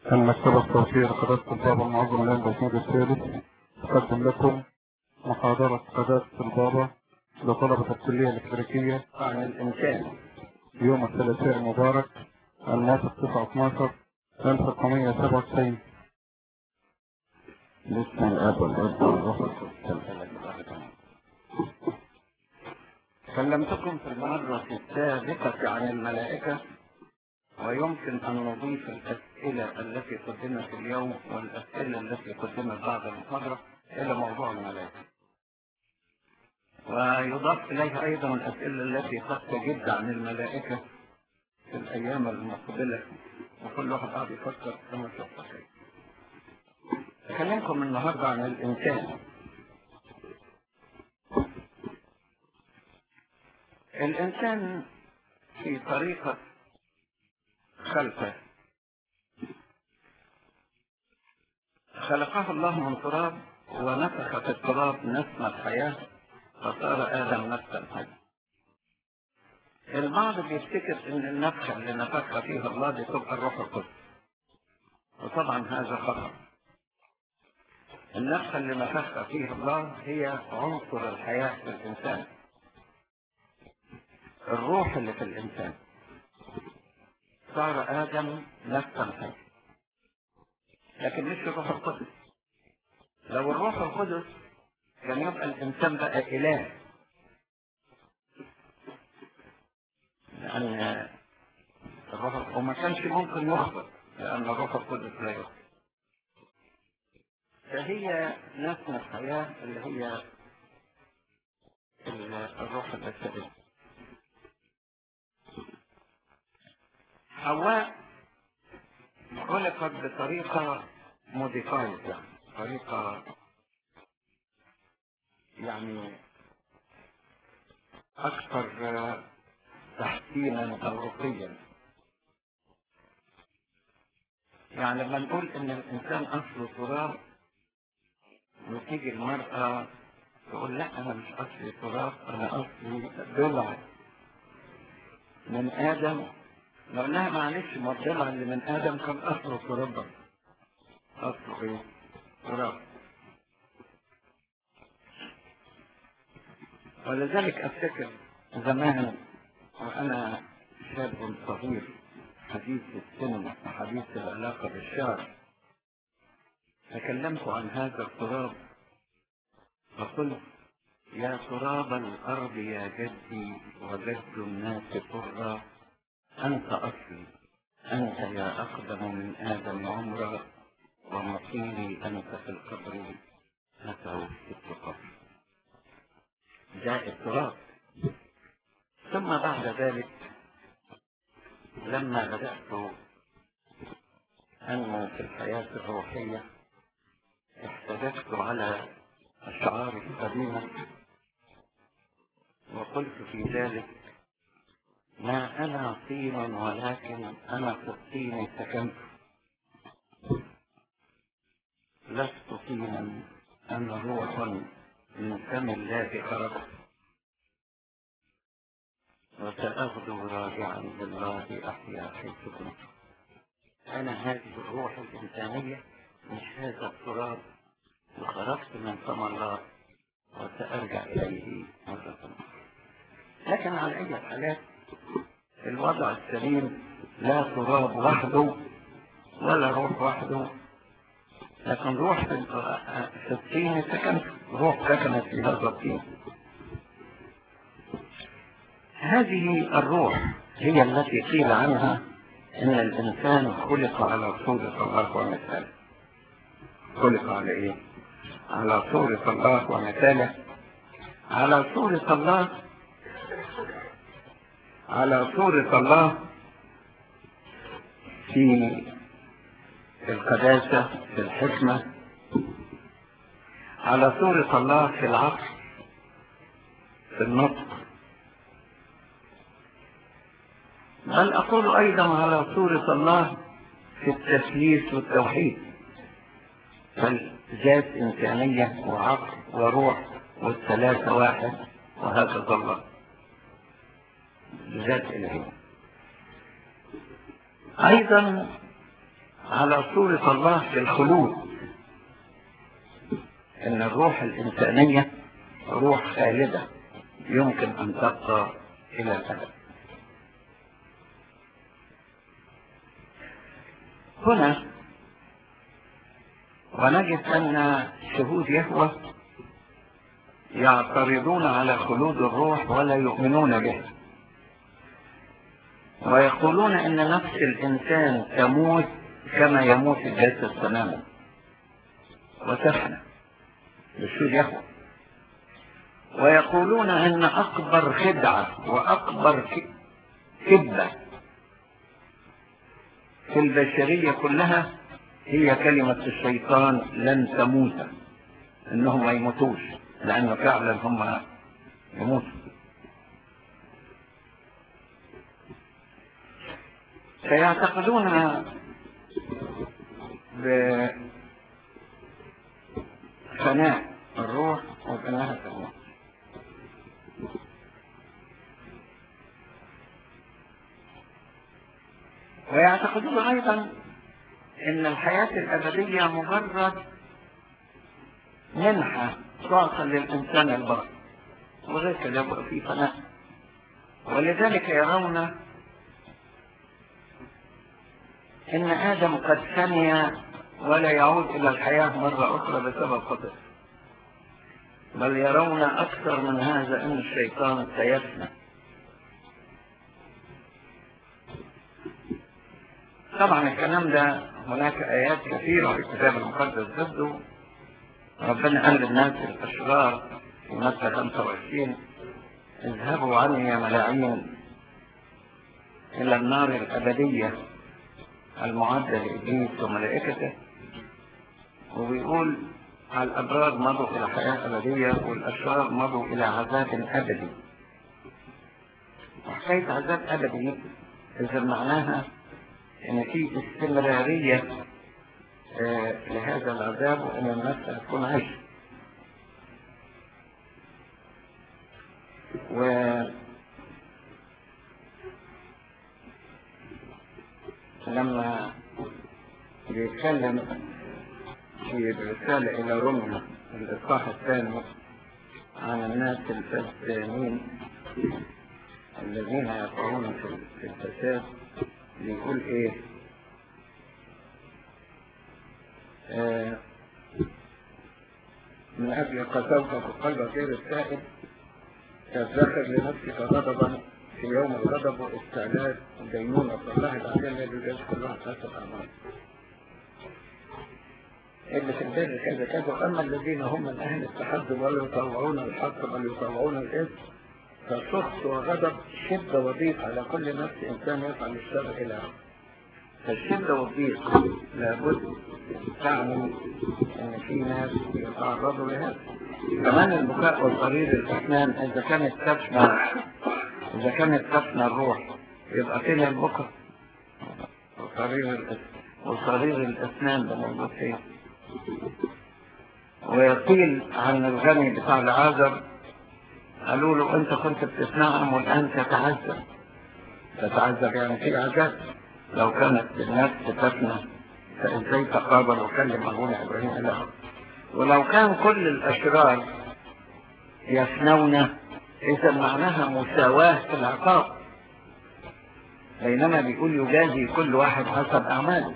المكتبة الصوتية لقداسة البابا المعظم الآن بسند الثالث تقدم لكم محاضرة قداسة البابا لطلبة الكلية الإكليريكية عن الإنسان يوم الثلاثاء المبارك الموافق 9 12 1997 بسم الاب والابن والروح القدس كلمتكم في المرة السابقة عن الملائكة ويمكن أن نضيف الأسئلة التي قدمت اليوم والأسئلة التي قدمت بعد المحاضرة إلى موضوع الملائكة ويضاف إليها أيضا الأسئلة التي قد تجد عن الملائكة في الأيام المقبلة وكل واحد قاعد يفكر كما تفكر أكلمكم النهاردة عن الإنسان الإنسان في طريقة خلقه خلقه الله من تراب ونفخ في التراب نسم الحياة فصار آدم نفسا حيا البعض بيفتكر ان النفخة اللي نفخ فيها الله دي تبقى الروح القدس وطبعا هذا خطأ النفخة اللي نفخ فيها الله هي عنصر الحياة في الإنسان الروح اللي في الإنسان صار آدم نفسا حيا لكن مش الروح القدس لو الروح القدس كان يبقى الإنسان بقى إله لأن الروح وما كانش ممكن يخبر لأن الروح القدس لا يخبر فهي نسمة الحياة اللي هي الروح البشرية حواء خلقت بطريقة موديفايد يعني طريقة يعني أكثر تحسينا أو رقيا يعني لما نقول إن الإنسان أصله تراب وتيجي المرأة تقول لا أنا مش أصلي تراب أنا أصلي ضلع من آدم لو انها معلش ما الضلع اللي من آدم كان أصله تراب أصله إيه؟ تراب ولذلك أفتكر زمان وأنا شاب صغير حديث السن وحديث العلاقة بالشعر تكلمت عن هذا التراب فقلت يا تراب الأرض يا جدي وجد الناس قرا أنت أصلي أنت يا أقدم من آدم عمرا ومصيري أنت في القبر أتعو في القبر جاء التراب ثم بعد ذلك لما بدأت أنمو في الحياة الروحية احتججت على الشعار القديمة وقلت في ذلك ما أنا طين ولكن أنا في الطين سكنت لست طينا أنا روح من فم الله خرجت وسأغدو راجعا لله أحيا حيث كنت أنا هذه الروح الإنسانية مش هذا التراب وخرجت من فم الله وسأرجع إليه مرة أخرى لكن على أي حالات الوضع السليم لا تراب وحده ولا روح وحده لكن روح في الطين سكنت روح سكنت في هذا الطين هذه الروح هي التي قيل عنها ان الانسان خلق على صورة الله ومثاله خلق على ايه على صورة الله ومثاله على صورة الله على صورة الله في القداسة في الحكمة على صورة الله في العقل في النطق بل أقول أيضا على صورة الله في التثليث والتوحيد بل ذات إنسانية وعقل وروح والثلاثة واحد وهكذا الله ذات إلهية أيضا على صورة الله في الخلود ان الروح الانسانية روح خالدة يمكن ان تبقى الى الابد هنا ونجد ان شهود يهوه يعترضون على خلود الروح ولا يؤمنون به ويقولون ان نفس الانسان تموت كما يموت الجسد تماما وتفنى بشهود يهوه ويقولون ان اكبر خدعة واكبر ك- كذبة في البشرية كلها هي كلمة الشيطان لن تموت انهم ما يموتوش لانه فعلا هم يموتوا فيعتقدون بفناء الروح وبانها تموت ويعتقدون ايضا ان الحياة الابدية مجرد منحة تعطى للانسان البر وغير كده يبقى في فناء ولذلك يرون ان ادم قد فني ولا يعود الى الحياة مرة اخرى بسبب خطئه بل يرون اكثر من هذا ان الشيطان سيفنى طبعا الكلام ده هناك آيات كثيرة في الكتاب المقدس ضده ربنا قال للناس الأشرار في متى 25 اذهبوا عني يا ملاعين إلى النار الأبدية المعدة لإبليس وملائكته وبيقول الأبرار مضوا إلى حياة أبدية والأشرار مضوا إلى عذاب أبدي وحكاية عذاب أبدي إذا معناها ان في استمرارية آه لهذا العذاب وان الناس هتكون عايشة و لما بيتكلم في الرسالة إلى روميا الإصحاح الثاني عن الناس الفاسدين الذين يقعون في الفساد بيقول ايه آه من اجل قسوتك قلب غير السائل تذكر لنفسك غضبا في يوم الغضب واستعداد دينونة الله بعدين يجوز كلها حسب اعمال اللي في البر كذا كذا اما الذين هم من اهل التحدث ولا يطوعون الحق بل يطوعون الاثم فسخط وغضب شدة وضيق على كل نفس إنسان يفعل الشر إلى فالشدة والضيق لابد تعني إن في ناس يتعرضوا لهذا كمان البكاء والصرير الأسنان إذا كانت تفنى إذا كانت تفنى الروح يبقى فين البكاء وصرير الأسنان وصرير الأسنان ده موجود فين ويقيل عن الغني بتاع العازر قالوا له انت كنت بتسمعهم والان تتعذب تتعذب يعني في عذاب لو كانت الناس تفنى فازاي تقابل وكلم ابونا ابراهيم اله ولو كان كل الاشرار يفنون اذا معناها مساواة في العقاب بينما بيقول يجازي كل واحد حسب اعماله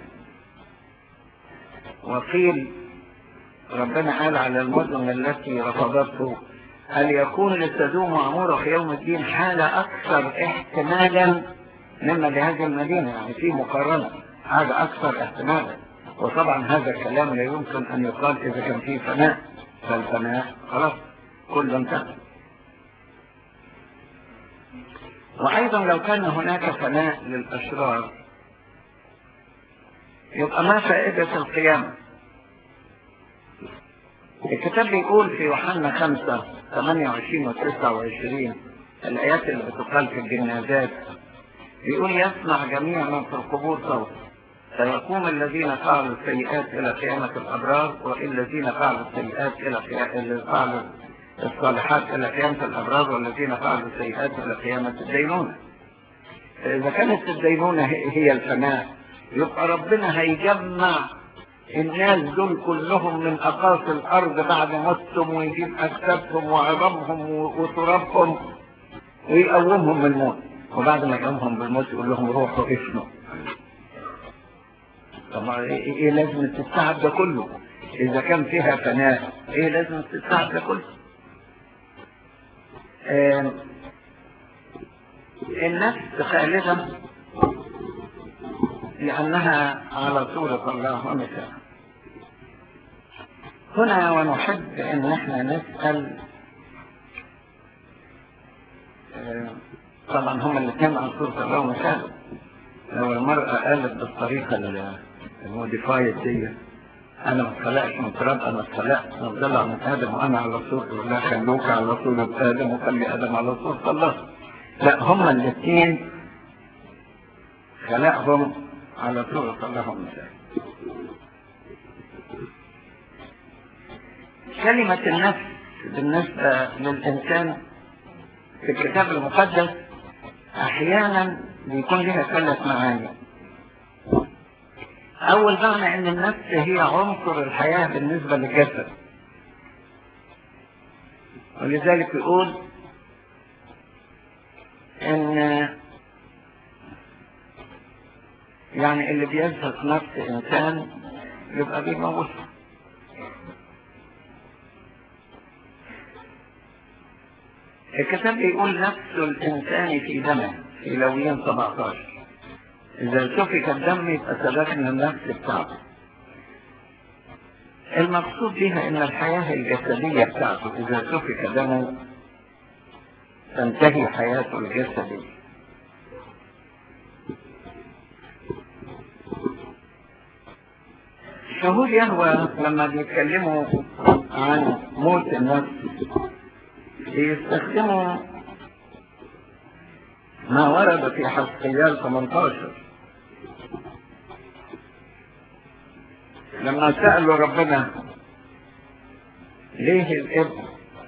وقيل ربنا قال على المدن التي رفضته هل يكون للسدوم معمورة في يوم الدين حالة أكثر احتمالا مما لهذه المدينة يعني في مقارنة حاجة أكثر احتمالا وطبعا هذا الكلام لا يمكن أن يقال إذا كان فيه فناء فالفناء خلاص كله انتهى وأيضا لو كان هناك فناء للأشرار يبقى ما فائدة القيامة الكتاب بيقول في يوحنا 5 28 و 29 الآيات اللي بتقال في الجنازات بيقول يسمع جميع من في القبور صوت فيقوم الذين فعلوا السيئات إلى قيامة الأبرار والذين فعلوا السيئات إلى اللي فعلوا الصالحات إلى قيامة الأبرار والذين فعلوا السيئات إلى قيامة الدينونة فإذا كانت الدينونة هي الفناء يبقى ربنا هيجمع الناس دول كلهم من اقاصي الارض بعد موتهم ويجيب اجسادهم وعظامهم وترابهم ويقومهم من الموت وبعد ما يقومهم بالموت يقول لهم روحوا افنوا طب ايه إيه لازم التعب ده كله اذا كان فيها فناء ايه لازم التعب ده كله آه النفس خالدة لأنها على صورة الله ومثاله هنا ونحب أن احنا نسأل آه طبعا هم الاثنين على صورة الله ومثاله لو المرأة قالت بالطريقة الموديفايد دي انا ما اتخلقش من تراب انا اتخلقت نطلع من ادم وانا على صورة الله خلوك على صورة ادم وخلي ادم على صورة الله لا هما الاثنين خلقهم على صورة الله ومثاله كلمة النفس بالنسبة للإنسان في الكتاب المقدس أحيانا بيكون لها ثلاث معاني أول معنى أن النفس هي عنصر الحياة بالنسبة للجسد ولذلك يقول أن يعني اللي بيزهق نفس إنسان يبقى بيموته الكتاب بيقول نفس الإنسان في دمه في لويين 17 إذا سفك الدم يبقى سلكنا النفس بتاعته المقصود بها إن الحياة الجسدية بتاعته إذا سفك دمه تنتهي حياته الجسدية شهود يهوى لما بيتكلموا عن موت النفس بيستخدموا ما ورد في حسقيال 18 لما سألوا ربنا ليه الابن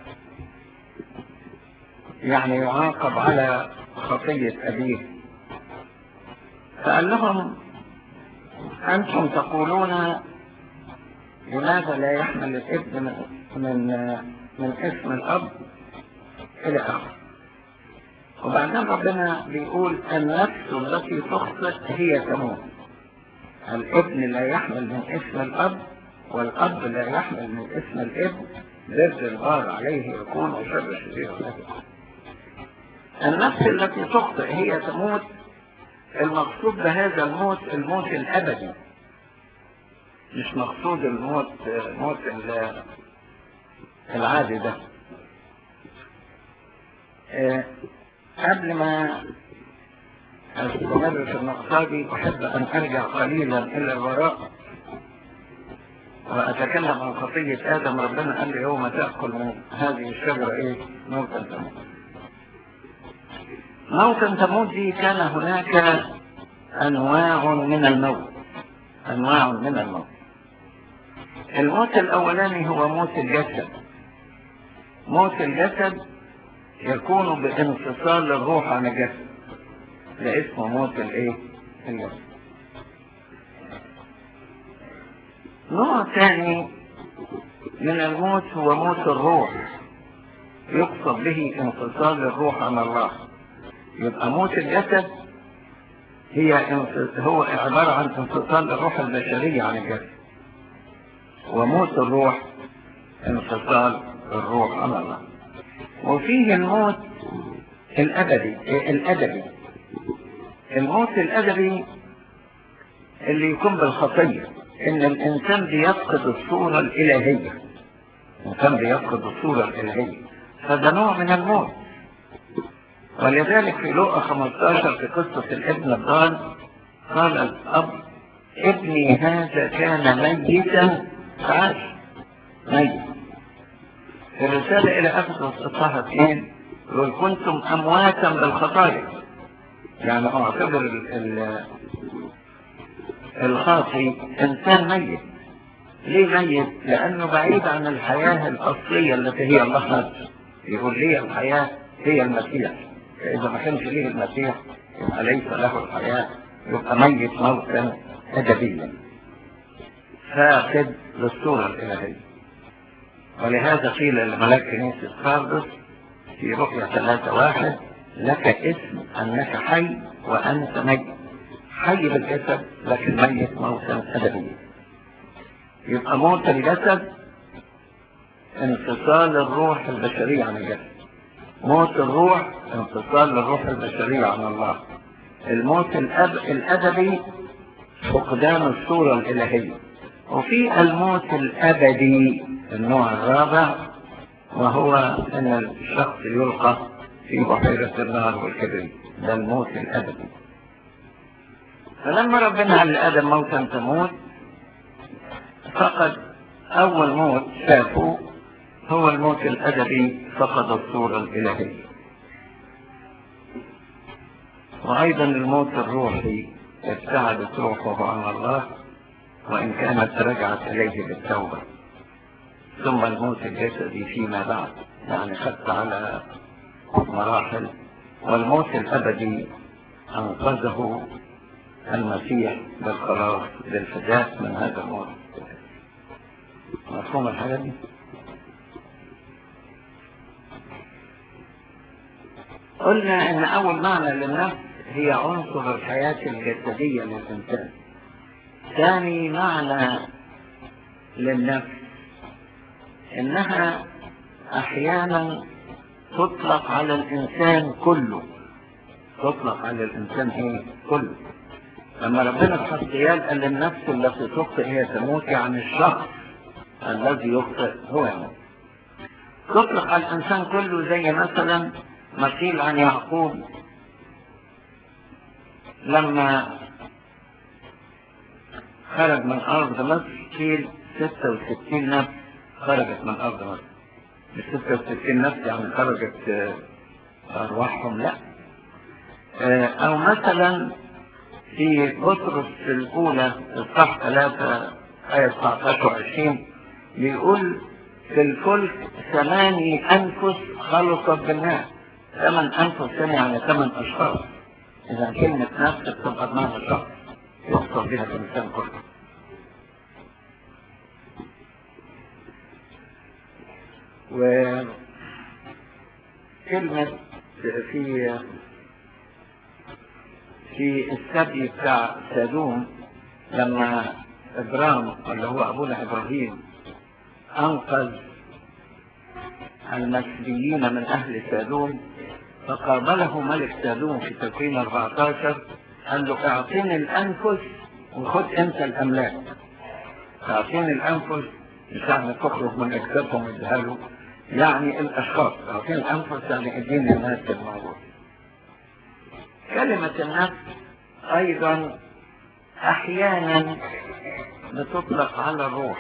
يعني يعاقب على خطية أبيه فقال لهم أنتم تقولون لماذا لا يحمل الابن من من, من اسم الأب إلى آخره وبعدين ربنا بيقول النفس التي تخطئ هي تموت الابن لا يحمل من اسم الأب والأب لا يحمل من اسم الابن ضد الغار عليه يكون وشر شرير له النفس التي تخطئ هي تموت المقصود بهذا الموت الموت الأبدي مش مقصود الموت موت العادي ده أه قبل ما استمر في النقطة دي أحب أن أرجع قليلا إلى الوراء وأتكلم عن خطية آدم ربنا قال لي يوم تأكل من هذه الشجرة إيه موتا تموت موتا تموت دي كان هناك أنواع من الموت أنواع من الموت الموت الأولاني هو موت الجسد موت الجسد يكون بانفصال الروح عن الجسد ده اسمه موت الايه الجسد نوع ثاني من الموت هو موت الروح يقصد به انفصال الروح عن الله يبقى موت الجسد هي هو عبارة عن انفصال الروح البشرية عن الجسد وموت الروح انفصال الروح عن الله وفيه الموت الأبدي الأدبي الموت الأدبي اللي يكون بالخطية إن الإنسان بيفقد الصورة الإلهية الإنسان بيفقد الصورة الإلهية فده نوع من الموت ولذلك في لقا 15 في قصة الابن الضال قال الأب ابني هذا كان ميتا فعاش ميت في الرسالة إلى أفسس إصحاح 2 يقول كنتم أمواتا بالخطايا يعني أعتبر ال ال الخاطي إنسان ميت ليه ميت؟ لأنه بعيد عن الحياة الأصلية التي هي الله نفسه يقول لي الحياة هي المسيح فإذا ما كانش ليه المسيح يبقى ليس له الحياة يبقى ميت موتا أدبيا فاقد للصورة الإلهية ولهذا قيل لملاك كنيسة قاردس في رؤية ثلاثة واحد لك اسم أنك حي وأنت ميت حي بالجسد لكن ميت موتا أدبيا يبقى موت الجسد انفصال الروح البشرية عن الجسد موت الروح انفصال الروح البشرية عن الله الموت الأب الأدبي فقدان الصورة الإلهية وفي الموت الأبدي النوع الرابع وهو أن الشخص يلقى في بحيرة النار والكبريت ده الموت الأبدي فلما ربنا قال لآدم موتا تموت فقد أول موت شافه هو الموت الأدبي فقد الصورة الإلهية وأيضا الموت الروحي ابتعدت روحه عن الله وإن كانت رجعت إليه بالتوبة ثم الموت الجسدي فيما بعد يعني خدت على مراحل والموت الأبدي أنقذه المسيح بالخلاص بالفداء من هذا الموت مفهوم الحاجة دي؟ قلنا ان اول معنى للنفس هي عنصر الحياة الجسدية للانسان ثاني معنى للنفس انها احيانا تطلق على الانسان كله تطلق على الانسان ايه كله لما ربنا في حسيان قال النفس التي تخطئ هي تموت يعني الشخص الذي يخطئ هو يموت تطلق على الانسان كله زي مثلا ما قيل عن يعقوب لما خرج من أرض مصر قيل 66 نفس خرجت من أرض مصر مش 66 نفس يعني خرجت أرواحهم لا أو مثلا في بطرس الأولى الصح 3 آية 19 و20 بيقول في الفلك ثماني أنفس خلصت بالناس ثمن أنفس سنة يعني ثمن أشخاص إذا كلمة نفس بتبقى بمعنى شخص يقصد بها الإنسان كله وكلمة في في السبي بتاع سادوم لما إبرام اللي هو أبونا إبراهيم أنقذ المسبيين من أهل سادوم فقابله ملك سادوم في تكوين 14 قال له اعطيني الأنفس وخد أنت الأملاك اعطيني الأنفس مش يعني تخرج من أجسادهم اديها له يعني الأشخاص اعطيني الأنفس يعني اديني الناس الموجود كلمة النفس أيضا أحيانا بتطلق على الروح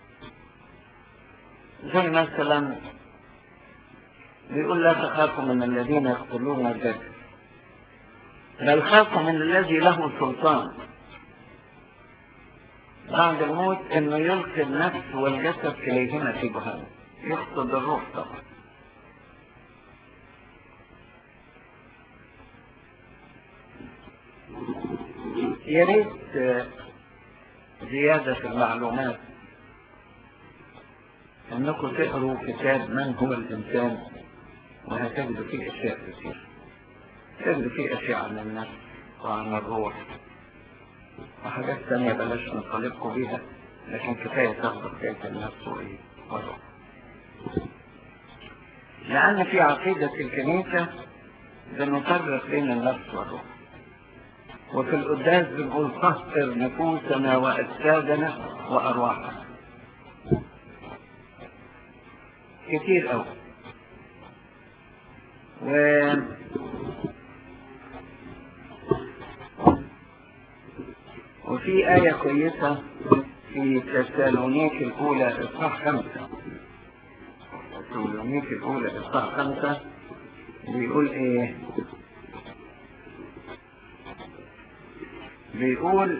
زي مثلا بيقول لا تخافوا من الذين يقتلون الجسد بل خافوا من الذي له سلطان بعد الموت انه يلقي النفس والجسد اليهما في جهنم يقصد الروح طبعا يا ريت زيادة في المعلومات انكم تقروا كتاب من هو الانسان وهتجدوا فيه اشياء كثير تجدوا فيه اشياء عن النفس وعن الروح وحاجات تانية بلاش نطالبكم بيها لكن كفاية تاخدوا حكاية النفس وايه والروح لأن في عقيدة الكنيسة بنفرق بين النفس والروح وفي القداس بنقول طهر نفوسنا وأجسادنا وأرواحنا كتير أوي و وفي آية كويسة في تسالونيك الأولى إصحاح خمسة تسالونيك الأولى إصحاح خمسة بيقول إيه بيقول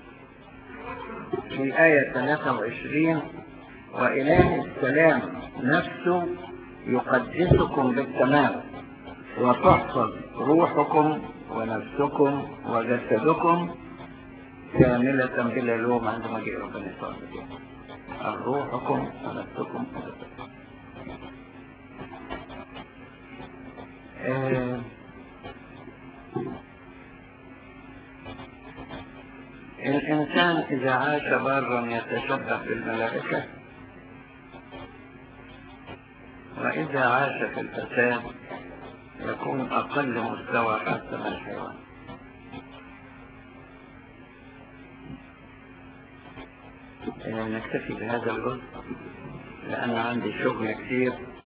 في آية 23 وإله السلام نفسه يقدسكم بالتمام وتحفظ روحكم ونفسكم وجسدكم كاملة بلا لوم عندما جاء ربنا يسوع المسيح روحكم ونفسكم وجسدكم آه، الإنسان إذا عاش برا يتشبه بالملائكة وإذا عاش في الفساد يكون أقل مستوى حتى من الحيوان آه، نكتفي بهذا الجزء لأن عندي شغل كثير